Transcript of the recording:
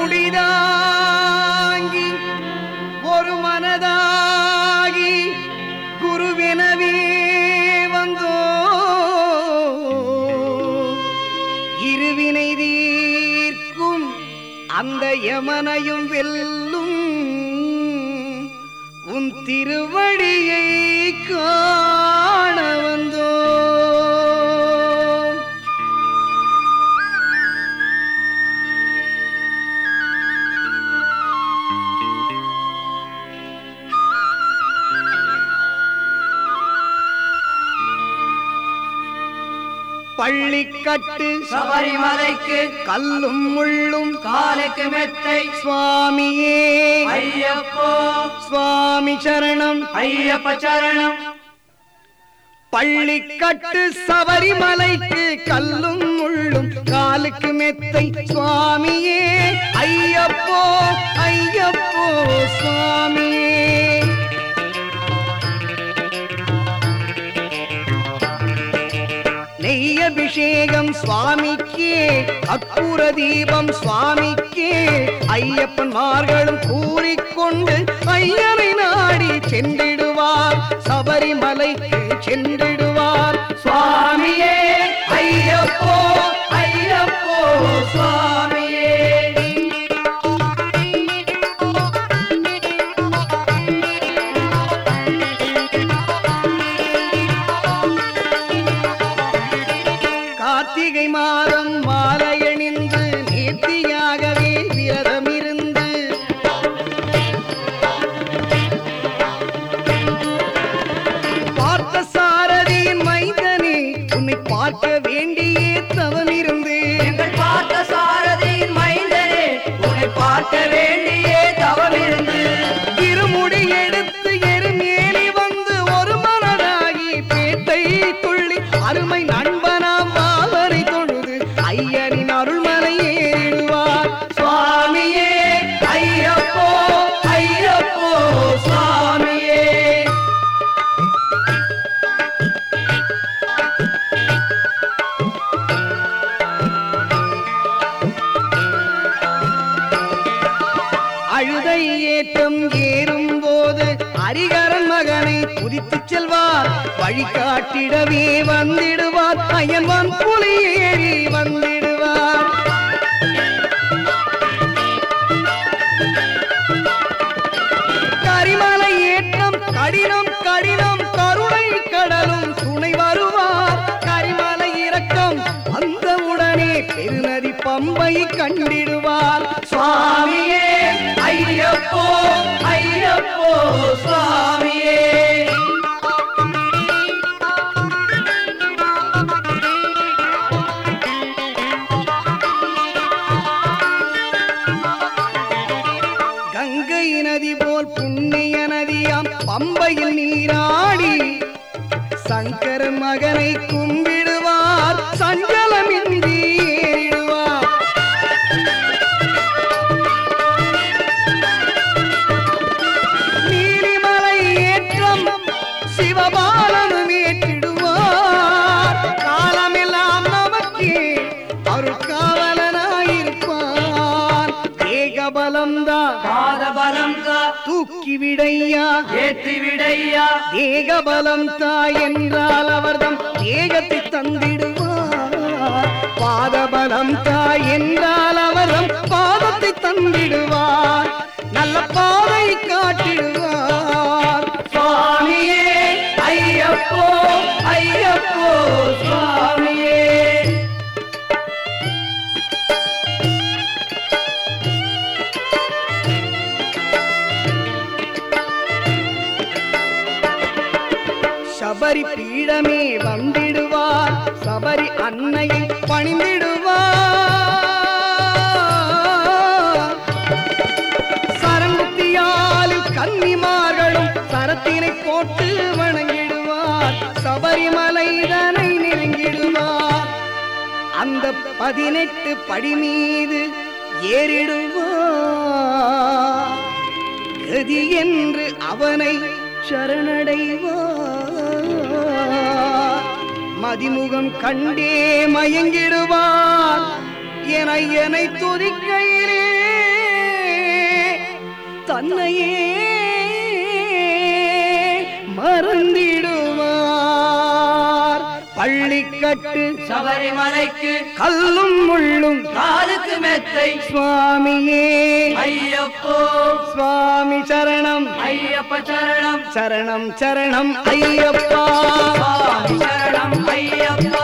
இருமுடிதாங்கி ஒரு மனதாகி குருவெனவே வந்தோ இருவினை தீர்க்கும் அந்த யமனையும் வெல்லும் உன் திருவடியை காண வந்தோ பள்ளிக்கட்டு சபரிமலைக்கு கல்லும் முள்ளும் காலுக்கு மெத்தை சுவாமியே ஐயப்போ சுவாமி சரணம் ஐயப்ப சரணம் பள்ளிக்கட்டு சபரிமலைக்கு கல்லும் முள்ளும் காலுக்கு மெத்தை சுவாமியே ஐயப்போ ஐயப்போ சுவாமியே நெய் அபிஷேகம் சுவாமிக்கே அற்புர தீபம் சுவாமிக்கே ஐயப்பன்மார்களும் கூறிக்கொண்டு ஐயனை நாடி சென்றிடுவார் சபரிமலைக்கு சென்றிடுவார் சுவாமியே ஐயப்போ ஐயப்போ சுவாமியே கார்த்திகை மாதம் மாலையணிந்து நேர்த்தியாகவே விரதம் இருந்து பார்த்த சாரதியின் மைந்தனே உன்னை பார்க்க வேண்டியே தவம் இருந்து எங்கள் பார்த்த சாரதியின் மைந்தனே உன்னை பார்க்க வேண்டியே தவமிருந்து இருமுடி எடுத்து எருமேலி வந்து ஒரு மனதாகி பேட்டை துள்ளி அருமை நண்பனாம் பாவரை தொழுது ஐயனின் அருள்மலை ஏறிடுவார் சுவாமியே ஐயப்போ ஐயப்போ சுவாமியே அழுதை ஏற்றம் ஏறும் போது ஹரிகரன் மகனை குதித்துச் செல்வார் வழிகாட்டிடவே வந்திடுவார் அயன்வான் புலி ஏறி வந்திடுவார் கரிமலை ஏற்றம் கடினம் கடினம் கருணை கடலும் துணை வருவார் கரிமலை இறக்கம் வந்தவுடனே பெருநதி பம்பை கண்டிடுவார் சுவாமியே ஐயப்போ ஐயப்போ சுவாமியே கங்கை நதி போல் புண்ணிய நதியாம் பம்பையில் நீராடி சங்கரன் மகனை கும்பிடுவார் சஞ்சலமின்றி ஏறிடுவார் நீலிமலை ஏற்றம் சிவபாலனும் ஏற்றிடுவார் காலமெல்லாம் நமக்கே அருட்காவலனாயிருப்பான் ஏகபலம்தான் பாதபலம் தா தூக்கி விடையா ஏற்றி விடையா தேகபலம் தாய் என்றால் அவர்தம் தேகத்தை தந்திடுவார் பாதபலம் தாய் என்றால் அவர்தம் பாதத்தை தந்திடுவார் நல்ல பாதை காட்டிடுவார் சுவாமியே ஐயப்போ ஐயப்போ சுவாமியே சபரி பீடமே வந்திடுவார் சபரி அன்னையை பணிந்திடுவார் சரங்குத்தியாலில் கன்னிமார்களும் சரத்தினை போட்டு வணங்கிடுவார் சபரிமலைதனை நெருங்கிடுவார் அந்த பதினெட்டு படி மீது ஏறிடுவார் கதி என்று அவனை சரணடைவார் மதிமுகம் கண்டே மயங்கிடுவார் என என்னை துதிக்கையிலே தன்னையே மறந்திடுவார் பள்ளிக்கட்டு சபரிமலைக்கு கல்லும் முள்ளும் காலுக்கு மெத்தை சுவாமியே ஐயப்போ சுவாமி சரணம் ஐயப்ப சரணம் சரணம் சரணம் ஐயப்பா சுவாமி சரணம் ஐயப்பா